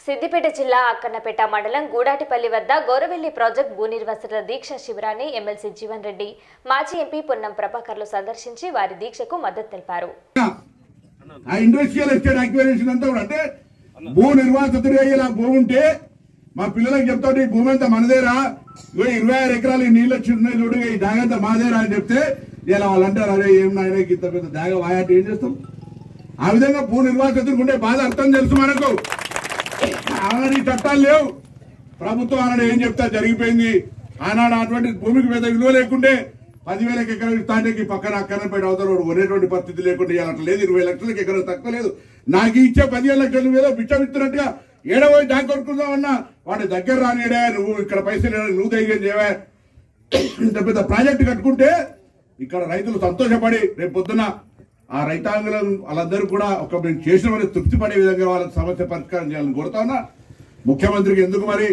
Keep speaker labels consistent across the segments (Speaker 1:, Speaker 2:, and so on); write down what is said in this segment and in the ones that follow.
Speaker 1: సిద్దిపేట జిల్లా అక్కన్నపేట మండలం గూడాటిపల్లి వద్ద గౌరవెల్లి ప్రాజెక్ట్ భూ నిర్వాసితుల దీక్ష శిబిరాన్ని ఎమ్మెల్సీ జీవన్ రెడ్డి మాజీ ఎంపీ పొన్నం ప్రభాకర్లు సందర్శించి వారి దీక్షకు మద్దతు తెలిపారు
Speaker 2: ఆ ఇండస్ట్రియల్ ఎస్టేట్ అక్విజిషన్ అంతా కూడా అంటే భూ నిర్వాసితుడు అయ్యేలా భూమి ఉంటే మా పిల్లలకు చెప్తాడు ఈ భూమి అంతా మనదేరా ఇగో ఇరవై ఆరు ఎకరాలు ఈ నీళ్ళు వచ్చి ఉన్నాయి చూడు ఈ దాగ అంతా మాదేరా అని చెప్తే ఇలా వాళ్ళు అంటారు అరే ఏం నాయన ఇంత పెద్ద దాగ వాయాటి ఏం చేస్తాం ఆ విధంగా భూ నిర్వాసితుడికి ఉండే బాధ అర్థం తెలుసు మనకు ఆనాడు ఈ చట్టాలు లేవు ప్రభుత్వం ఆనాడు ఏం చెప్తా జరిగిపోయింది ఆనాడు అటువంటి భూమికి పెద్ద విలువ లేకుండే పదివేలకు ఎకరం ఇస్తానికి పక్కన అక్కనపేట అవతల వాడు కొనేటువంటి పరిస్థితి లేకుండా ఇవాళ అట్లా లేదు ఇరవై లక్షలకి ఎకరం తక్కువ లేదు నాకు ఇచ్చే పదివేల లక్షలు ఏదో బిచ్చం ఇస్తున్నట్టుగా ఏడవై దాకా కొనుక్కుందామన్నా వాడి దగ్గర రానియడా నువ్వు ఇక్కడ పైసలు ఇవ్వడానికి నువ్వు ధైర్యం చేయవా ఇంత పెద్ద ప్రాజెక్టు కట్టుకుంటే ఇక్కడ రైతులు సంతోషపడి రేపు పొద్దున ఆ రైతాంగం వాళ్ళందరూ కూడా ఒక మేము చేసిన తృప్తి పడే విధంగా వాళ్ళ సమస్య పరిష్కారం చేయాలని కోరుతా ఉన్నా ముఖ్యమంత్రికి ఎందుకు మరి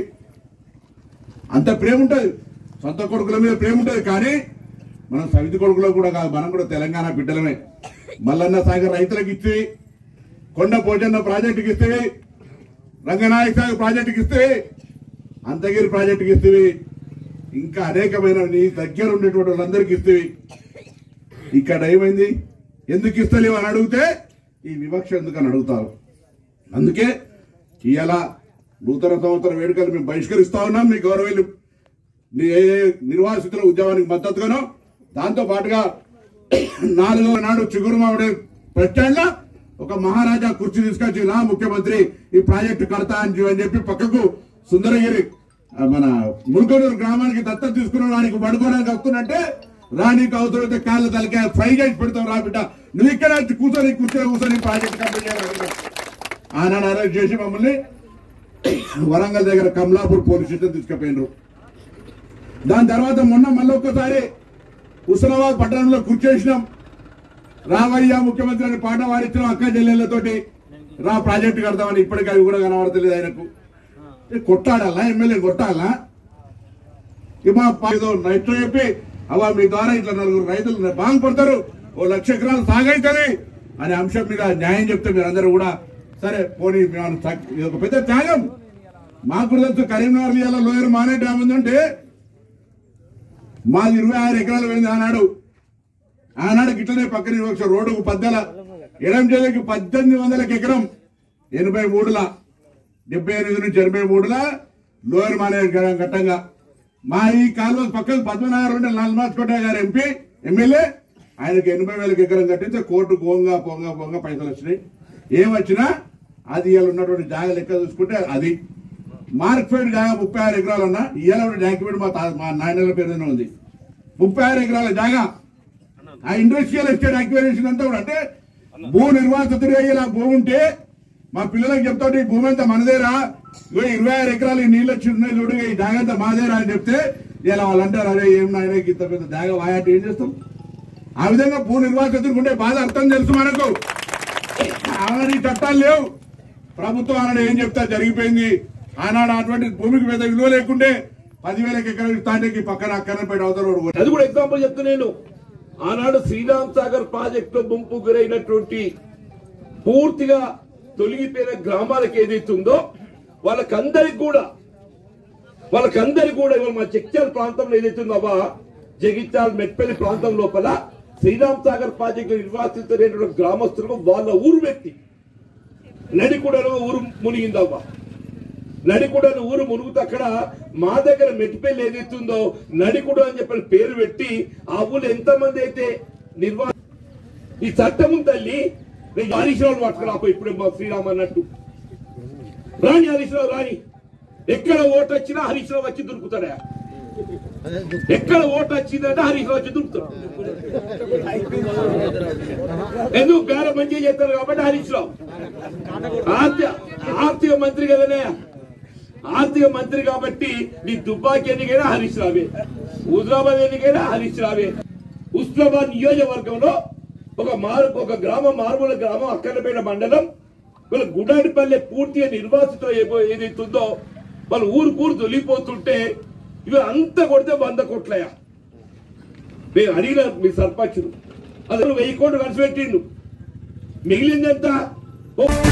Speaker 2: అంత ప్రేమ ఉంటుంది సొంత కొడుకుల మీద ప్రేమ ఉంటుంది కానీ మనం సవితి కొడుకులో కూడా కాదు మనం కూడా తెలంగాణ బిడ్డలమే మల్లన్న సాగర్ రైతులకు ఇస్తే కొండ పోచన్న ప్రాజెక్టుకి ఇస్తే రంగనాయక సాగర్ ప్రాజెక్టుకి ఇస్తే అంతగిరి ప్రాజెక్టుకి ఇస్తే ఇంకా అనేకమైన నీ దగ్గర ఉండేటువంటి వాళ్ళందరికీ ఇస్తే ఇక్కడ ఏమైంది ఎందుకు ఇస్తలేవు అని అడిగితే ఈ వివక్ష ఎందుకని అడుగుతారు అందుకే ఇవాళ నూతన సంవత్సర వేడుకలు మేము బహిష్కరిస్తా ఉన్నాం మీ గౌరవీలు ని- ఏ ఏ నిర్వాసితుల ఉద్యమానికి మద్దతుగాను దాంతో పాటుగా నాలుగవ నాడు చిగురుమావిడ బస్ స్టాండ్ లో ఒక మహారాజా కుర్చీ తీసుకొచ్చి నా ముఖ్యమంత్రి ఈ ప్రాజెక్టు కడతా అని చెప్పి- అని చెప్పి పక్కకు సుందరగిరి ఆ, మన మురుగనూరు గ్రామానికి దత్తత తీసుకున్న వానికి పడుకోవడానికి వస్తున్నట్టే రాణికి అవసరమైతే కాళ్ళ తలకాయ ఫ్రై చేసి పెడతాం రా బిడ్డ నువ్వు ఇక్కడ వచ్చి కూర్చొని కూర్చొని కూర్చొని ప్రాజెక్ట్ కంప్లీట్ చేయాలి ఆనాడు అరెస్ట్ చేసి మమ్మల్ని వరంగల్ దగ్గర కమలాపూర్ పోలీస్ స్టేషన్ తీసుకుపోయినారు దాని తర్వాత మొన్న మళ్ళీ ఒక్కసారి హుస్నాబాద్ పట్టణంలో కూర్చేసినాం రావయ్య ముఖ్యమంత్రి అని పాట పాడించిన అక్క చెల్లెళ్ళతోటి రా ప్రాజెక్టు కడతామని ఇప్పటికీ అవి కూడా కనబడతలేదు ఆయనకు ఏ కొట్టాడాలా ఎమ్మెల్యే కొట్టాలా ఇక మా పా- ఏదో రైతు చెప్పి అవ్వ మీ ద్వారా ఇట్లా నలుగురు రైతులు బాగుపడతారు ఓ లక్ష ఎకరాలు సాగైతుంది అనే అంశం మీద న్యాయం చెప్తే మీరందరూ కూడా సరే పోనీ మేము తగ్- ఇది ఒక పెద్ద త్యాగం మాకు కూడా తెలుసు కరీంనగర్ జిల్లా లోయర్ మానే డ్యామ్ ఉందంటే మాది ఇరవై ఆరు ఎకరాలు పోయింది ఆనాడు ఆనాడు ఇట్లనే పక్కన ఒక రోడ్డుకు పద్దెల ఎడం చేతికి పద్దెనిమిది వందలకి ఎకరం ఎనభై మూడుల డెబ్బై ఎనిమిది నుంచి ఎనభై మూడుల లోయర్ మానే ఘట్టంగా మా ఈ కాలువ పక్కకు పద్మనాభ ఉండే లాల్నాథ్ కోట గారు ఎంపీ ఎమ్మెల్యే ఆయనకి ఎనభై వేలకు ఎకరం కట్టించి కోర్టు పోంగా పోంగా పోంగా పైసలు వచ్చినాయి ఏమొచ్చినా అది ఇవాళ ఉన్నటువంటి జాగా లెక్క చూసుకుంటే అది మార్క్ఫెడ్ జాగా ముప్పై ఆరు ఎకరాలు అన్నా ఇవాళ ఉన్న డాక్యుమెంట్ మా తా- మా నాయనల పేరునే ఉంది ముప్పై ఆరు ఎకరాల జాగా ఆ ఇండస్ట్రియల్ ఎస్టేట్ అక్విజిషన్ అంతా కూడా అంటే భూ నిర్వాసితుడు అయ్యేలా భూమి ఉంటే మా పిల్లలకు చెప్తాడు ఈ భూమి అంతా మనదేరా ఇగో ఇరవై ఆరు ఎకరాలు ఈ నీళ్ళు వచ్చి ఉన్నాయి చూడు ఈ దాగ అంతా మాదేరా అని చెప్తే ఇలా వాళ్ళు అంటారు అరే ఏం నాయన ఇంత పెద్ద దాగ వాయాటి ఏం చేస్తాం ఆ విధంగా భూ నిర్వాసితుడికి ఉండే బాధ అర్థం తెలుసు మనకు ఆనాడు ఈ చట్టాలు లేవు ప్రభుత్వం ఆనాడు ఏం చెప్తా జరిగిపోయింది ఆనాడు అటువంటి భూమికి పెద్ద విలువ లేకుండే పదివేలకు ఎకరం ఇస్తానికి పక్కన అక్కనపేట అవతల వాడు కొనే-
Speaker 3: అది కూడా ఎగ్జాంపుల్ చెప్తా నేను ఆనాడు శ్రీరామ్ సాగర్ ప్రాజెక్ట్ లో ముంపు గురైనటువంటి పూర్తిగా తొలగిపోయిన గ్రామాలకు ఏదైతే ఉందో వాళ్ళకందరికి కూడా వాళ్ళకందరికి కూడా ఇవాళ మా చెక్చల్ ప్రాంతంలో ఏదైతే ఉందో అవ్వ జగిత్యాల మెట్పల్లి ప్రాంతం లోపల శ్రీరామ్ సాగర్ ప్రాజెక్టు నిర్వాసితులైనటువంటి గ్రామస్తులకు వాళ్ళ ఊరు వ్యక్తి నడికూడలో ఊరు మునిగిందవ్వ నడికుడని ఊరు మునుగుతూ అక్కడ మా దగ్గర మెట్టిపల్లి ఏదైతుందో నడికుడు అని చెప్పిన పేరు పెట్టి ఆ ఊళ్ళో ఎంతమంది అయితే నిర్వా ఈ చట్టం ఉంది తల్లి నేను హరీష్ రావు పట్టుకురాపో ఇప్పుడు మా శ్రీరామ్ అన్నట్టు రాని హరీష్ రావు రాని ఎక్కడ ఓటు వచ్చినా హరీష్ రావు వచ్చి దొరుకుతాడా ఎక్కడ ఓటు వచ్చిందంటే హరీష్ రావు వచ్చి దొరుకుతాడు ఎందుకు బేరం మంచిగా చేస్తారు కాబట్టి హరీష్ రావు ఆర్థిక ఆర్థిక మంత్రి కదనే ఆర్థిక మంత్రి కాబట్టి నీ దుబ్బాకి ఎన్నికైనా హరీష్ రావే హుజరాబాద్ ఎన్నికైనా హరీష్ రావే ఉస్మాబాద్ నియోజకవర్గంలో ఒక మారు ఒక గ్రామం మారుమూల గ్రామం అక్కడపేట మండలం వీళ్ళ గుడాడిపల్లె పూర్తిగా నిర్వాసితులు ఏపో- ఏదైతే ఉందో వాళ్ళు ఊరు కూరు తొలిపోతుంటే ఇవి అంతా కొడితే వంద కోట్లయా నేను అడిగిన మీ సర్పంచ్ అసలు వెయ్యి కోట్లు ఖర్చు పెట్టిండు మిగిలిందంతా ఓ